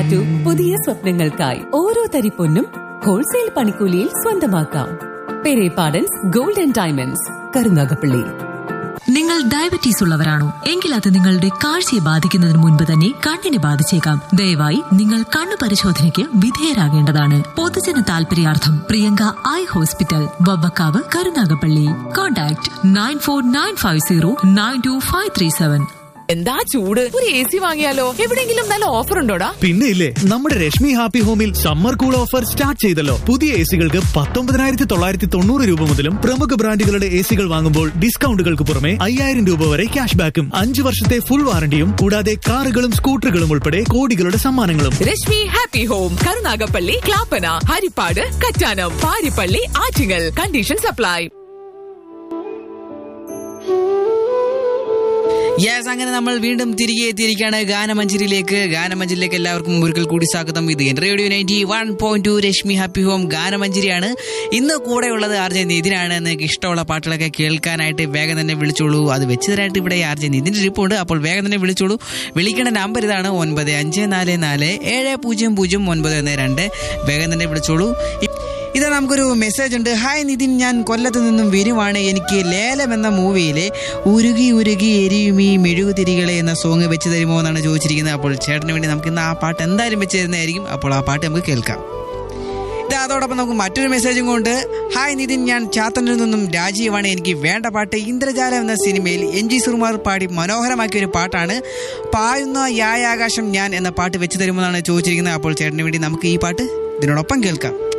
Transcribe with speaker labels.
Speaker 1: മാറ്റൂ പുതിയ സ്വപ്നങ്ങൾക്കായി ഓരോ തരി പൊന്നും ഹോൾസെയിൽ പണിക്കൂലിയിൽ സ്വന്തമാക്കാം Perepadans gold and diamonds Karunagappally
Speaker 2: നിങ്ങൾ ഡയബറ്റീസ് ഉള്ളവരാണോ എങ്കിൽ അത് നിങ്ങളുടെ കാഴ്ചയെ ബാധിക്കുന്നതിന് മുൻപ് തന്നെ കണ്ണിനെ ബാധിച്ചേക്കാം ദയവായി നിങ്ങൾ കണ്ണു പരിശോധനയ്ക്ക് വിധേയരാകേണ്ടതാണ് പൊതുജന താൽപര്യാർത്ഥം Priyanka eye hospital Vavvakkavu Karunagappally contact nine four nine five zero nine two five three seven
Speaker 3: എന്താ ചൂട് ഒരു എ സി വാങ്ങിയാലോ എവിടെങ്കിലും നല്ല ഓഫർ ഉണ്ടോടാ
Speaker 4: പിന്നെ ഇല്ലേ നമ്മുടെ രശ്മി ഹാപ്പി ഹോമിൽ സമ്മർ കൂൾ ഓഫർ സ്റ്റാർട്ട് ചെയ്തല്ലോ പുതിയ എ സികൾക്ക് പത്തൊമ്പതിനായിരത്തി തൊള്ളായിരത്തി തൊണ്ണൂറ് രൂപ മുതലും പ്രമുഖ ബ്രാൻഡുകളുടെ എ സികൾ വാങ്ങുമ്പോൾ ഡിസ്കൗണ്ടുകൾക്ക് പുറമെ അയ്യായിരം രൂപ വരെ ക്യാഷ് ബാക്കും അഞ്ചു വർഷത്തെ ഫുൾ വാറണ്ടിയും കൂടാതെ കാറുകളും സ്കൂട്ടറുകളും ഉൾപ്പെടെ കോടികളുടെ സമ്മാനങ്ങളും
Speaker 3: Reshmi happy home Karunagappally Clappana Harippad Kattanam Parippally Attingal condition supply
Speaker 5: yes അങ്ങനെ നമ്മൾ വീണ്ടും തിരികെ എത്തിയിരിക്കുകയാണ് ഗാനമഞ്ചരിയിലേക്ക് ഗാനമഞ്ചരിയിലേക്ക് എല്ലാവർക്കും ഒരിക്കൽ കൂടി സ്വാഗതം ഇത് എന്റെ radio ninety one point two Reshmi happy home ഗാനമഞ്ചരിയാണ് ഇന്ന് കൂടെ ഉള്ളത് ആർ ജെ നിതിനാണ് നിങ്ങൾക്ക് ഇഷ്ടമുള്ള പാട്ടുകളൊക്കെ കേൾക്കാനായിട്ട് വേഗം തന്നെ വിളിച്ചോളൂ അത് വെച്ച് തരാനായിട്ട് ഇവിടെ ആർ ജെ നിതിന്റെ ട്രിപ്പുണ്ട് അപ്പോൾ വേഗം തന്നെ വിളിച്ചോളൂ വിളിക്കേണ്ട നമ്പർ ഇതാണ് ഒൻപത് അഞ്ച് നാല് നാല് ഏഴ് പൂജ്യം പൂജ്യം ഒൻപത് ഒന്ന് രണ്ട് വേഗം തന്നെ വിളിച്ചോളൂ ഇതാ നമുക്കൊരു മെസ്സേജ് ഉണ്ട് ഹായ് നിതിൻ ഞാൻ കൊല്ലത്ത് നിന്നും വരുവാണ് എനിക്ക് ലേലം എന്ന മൂവിയിലെ ഉരുകി ഉരുകി എരിയുമീ മെഴുകുതിരികളെ എന്ന സോങ് വെച്ച് തരുമോ എന്നാണ് ചോദിച്ചിരിക്കുന്നത് അപ്പോൾ ചേട്ടന് വേണ്ടി നമുക്ക് ഇന്ന് ആ പാട്ട് എന്തായാലും വെച്ച് തരുന്നതായിരിക്കും അപ്പോൾ ആ പാട്ട് നമുക്ക് കേൾക്കാം ഇത് അതോടൊപ്പം നമുക്ക് മറ്റൊരു മെസ്സേജും കൊണ്ട് ഹായ് നിതിൻ ഞാൻ ചാത്തനിൽ നിന്നും രാജീവാണ് എനിക്ക് വേണ്ട പാട്ട് ഇന്ദ്രജാലം എന്ന സിനിമയിൽ എൻ ജി സുകുമാർ പാടി മനോഹരമാക്കിയ ഒരു പാട്ടാണ് പായുന്ന യായാകാശം ഞാൻ എന്ന പാട്ട് വെച്ച് തരുമെന്നാണ് ചോദിച്ചിരിക്കുന്നത് അപ്പോൾ ചേട്ടന് വേണ്ടി നമുക്ക് ഈ പാട്ട് ഇതിനോടൊപ്പം കേൾക്കാം